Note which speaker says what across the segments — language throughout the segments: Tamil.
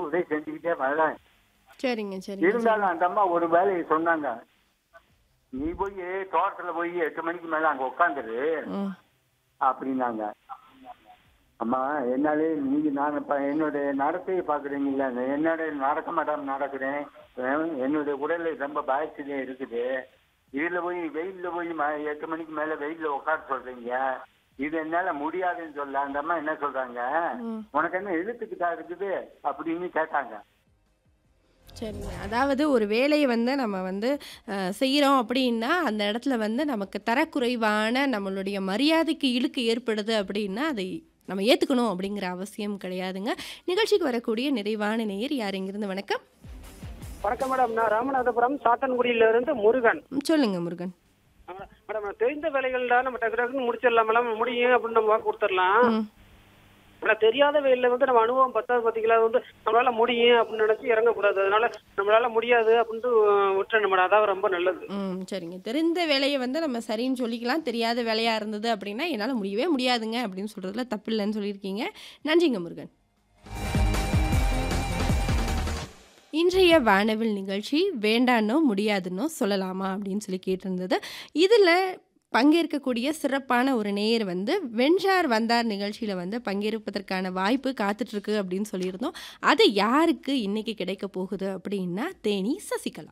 Speaker 1: உதவி செஞ்சுக்கிட்டே வரேன்
Speaker 2: சரிங்க சரிங்க
Speaker 1: இருந்தாலும் அந்த அம்மா ஒரு வேலையை சொன்னாங்க நீ போய் தோட்டத்துல போய் எட்டு மணிக்கு மேல அங்க உட்காந்துரு
Speaker 2: ம்
Speaker 1: அப்படின்னாங்க அம்மா என்னாலே நீங்க நான் இப்ப என்னுடைய நடத்தையை பாக்குறீங்கல்ல என்னோட நடக்க மாட்டாம நடக்கிறேன் அஹ் என்னுடைய உடல்ல ரொம்ப பாதிச்சுதே இருக்குது இதுல போய் வெயில்ல போய் ம- எட்டு மணிக்கு மேல வெயில்ல உட்கார சொல்றீங்க இது என்னால முடியாதுன்னு சொல்ல அந்த அம்மா என்ன சொல்றாங்க
Speaker 2: ம்.
Speaker 1: உனக்கு என்ன இழுத்துக்கிட்டா இருக்குது அப்படின்னு கேட்டாங்க
Speaker 2: சரிங்க அதாவது ஒரு வேலையை வந்து நம்ம வந்து அஹ், செய்கிறோம் அப்படின்னா அந்த இடத்துல வந்து நமக்கு தரக்குறைவான நம்மளுடைய மரியாதைக்கு இழுக்கு ஏற்படுது அப்படின்னா அதை நம்ம ஏற்றுக்கணும் அப்படிங்கிற அவசியம் கிடையாதுங்க நிகழ்ச்சிக்கு வரக்கூடிய நிறைவான நேயர் யார் இங்கிருந்து வணக்கம்
Speaker 3: வணக்கம் மேடம் நான் ராமநாதபுரம் சாத்தன்குடியில இருந்து முருகன்
Speaker 2: ம், சொல்லுங்க முருகன்
Speaker 3: ஆ, மேடம் நான் தெரிந்த வேலைகள் தான் நம்ம டக்கு டக்குன்னு முடிச்சிடலாம் மேடம் முடியும் அப்படின்னு நம்ம வாக்கு கொடுத்துடலாம்
Speaker 2: ம்
Speaker 3: ஆனா தெரியாத வேலையில வந்து நம்ம அனுபவம் பத்தாவது பாத்தீங்களா அது வந்து நம்மளால முடியும் அப்படின்னு நினைச்சு இறங்கக்கூடாது அதனால நம்மளால முடியாது அப்படின்ட்டு விட்டுறணும் மேடம் அதான் ரொம்ப நல்லது
Speaker 2: ம் சரிங்க தெரிந்த வேலையை வந்து நம்ம சரின்னு சொல்லிக்கலாம் தெரியாத வேலையாக இருந்தது அப்படின்னா என்னால் முடியவே முடியாதுங்க அப்படின்னு சொல்கிறதுல தப்பு இல்லைன்னு சொல்லியிருக்கீங்க நன்றிங்க முருகன் இன்றைய வானவில் நிகழ்ச்சி வேண்டானோ முடியாதுன்னோ சொல்லலாமா அப்படின்னு சொல்லி கேட்டிருந்தது இதில் பங்கேற்கக்கூடிய சிறப்பான ஒரு நேயர் வந்து வென்றார் வந்தார் நிகழ்ச்சியில் வந்து பங்கேற்பதற்கான வாய்ப்பு காத்துட்ருக்கு அப்படின்னு சொல்லியிருந்தோம் அது யாருக்கு இன்னைக்கு கிடைக்க போகுது அப்படின்னா தேனி சசிகலா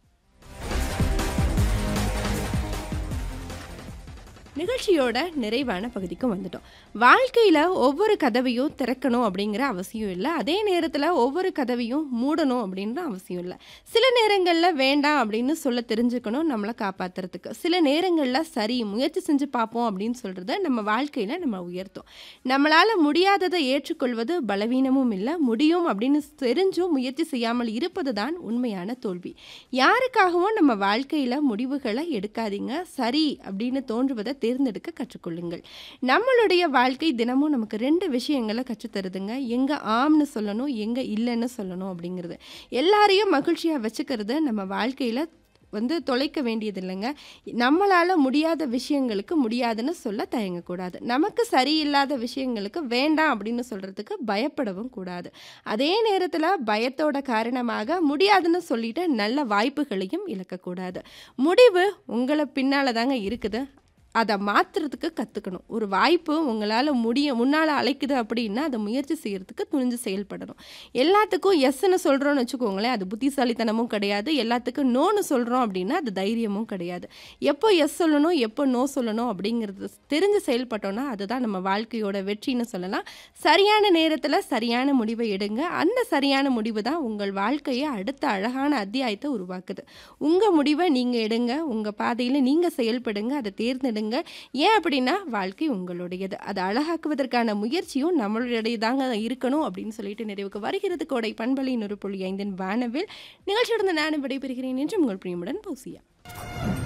Speaker 2: நிகழ்ச்சியோட நிறைவான பகுதிக்கு வந்துட்டோம் வாழ்க்கையில் ஒவ்வொரு கதவையும் திறக்கணும் அப்படிங்கிற அவசியம் இல்லை அதே நேரத்தில் ஒவ்வொரு கதவையும் மூடணும் அப்படின்ற அவசியம் இல்லை சில நேரங்களில் வேண்டாம் அப்படின்னு சொல்ல தெரிஞ்சுக்கணும் நம்மளை காப்பாற்றுறதுக்கு சில நேரங்களில் சரி முயற்சி செஞ்சு பார்ப்போம் அப்படின்னு சொல்கிறத நம்ம வாழ்க்கையில் நம்ம உயர்த்தும் நம்மளால் முடியாததை ஏற்றுக்கொள்வது பலவீனமும் இல்லை முடியும் அப்படின்னு தெரிஞ்சும் முயற்சி செய்யாமல் இருப்பது தான் உண்மையான தோல்வி யாருக்காகவும் நம்ம வாழ்க்கையில் முடிவுகளை எடுக்காதீங்க சரி அப்படின்னு தோன்றுவதை தேர்ந்தெடுக்க கற்றுக்கொள்ளுங்கள் நம்மளுடைய வாழ்க்கை தினமும் நமக்கு ரெண்டு விஷயங்களை கற்றுத்தருதுங்க எங்கே ஆம்னு சொல்லணும் எங்கே இல்லைன்னு சொல்லணும் அப்படிங்கிறது எல்லாரையும் மகிழ்ச்சியாக வச்சுக்கிறது நம்ம வாழ்க்கையில் வந்து தொலைக்க வேண்டியது இல்லைங்க நம்மளால் முடியாத விஷயங்களுக்கு முடியாதுன்னு சொல்ல தயங்கக்கூடாது நமக்கு சரியில்லாத விஷயங்களுக்கு வேண்டாம் அப்படின்னு சொல்கிறதுக்கு பயப்படவும் கூடாது அதே நேரத்தில் பயத்தோட காரணமாக முடியாதுன்னு சொல்லிட்டு நல்ல வாய்ப்புகளையும் இழக்கக்கூடாது முடிவு உங்களை பின்னால் தாங்க இருக்குது அதை மாற்றுறதுக்கு கற்றுக்கணும் ஒரு வாய்ப்பு உங்களால் முடிய முன்னால் அழைக்குது அப்படின்னா அதை முயற்சி செய்கிறதுக்கு துணிஞ்சு செயல்படணும் எல்லாத்துக்கும் எஸ்ன்னு சொல்கிறோன்னு வச்சுக்கோங்களேன் அது புத்திசாலித்தனமும் கிடையாது எல்லாத்துக்கும் நோன்னு சொல்கிறோம் அப்படின்னா அது தைரியமும் கிடையாது எப்போ எஸ் சொல்லணும் எப்போ நோ சொல்லணும் அப்படிங்கிறது தெரிஞ்சு செயல்பட்டோன்னா அதுதான் நம்ம வாழ்க்கையோட வெற்றின்னு சொல்லலாம் சரியான நேரத்தில் சரியான முடிவை எடுங்க அந்த சரியான முடிவு தான் உங்கள் வாழ்க்கையை அடுத்த அழகான அத்தியாயத்தை உருவாக்குது உங்கள் முடிவை நீங்கள் எடுங்க உங்கள் பாதையில் நீங்கள் செயல்படுங்க அதை தேர்ந்தெடுங்க ஏன் அப்படின்னா வாழ்க்கை உங்களுடையது அதை அழகாக்குவதற்கான முயற்சியும் நம்மளுடையதாங்க இருக்கணும் அப்படின்னு சொல்லிட்டு நிறைவுக்கு வருகிறது கோடை பண்பலின் ஒரு புள்ளி ஐந்தின் வானவில் நிகழ்ச்சியோட நானும் விடைபெறுகிறேன் என்று உங்கள் பிரியமுடன் பௌசியா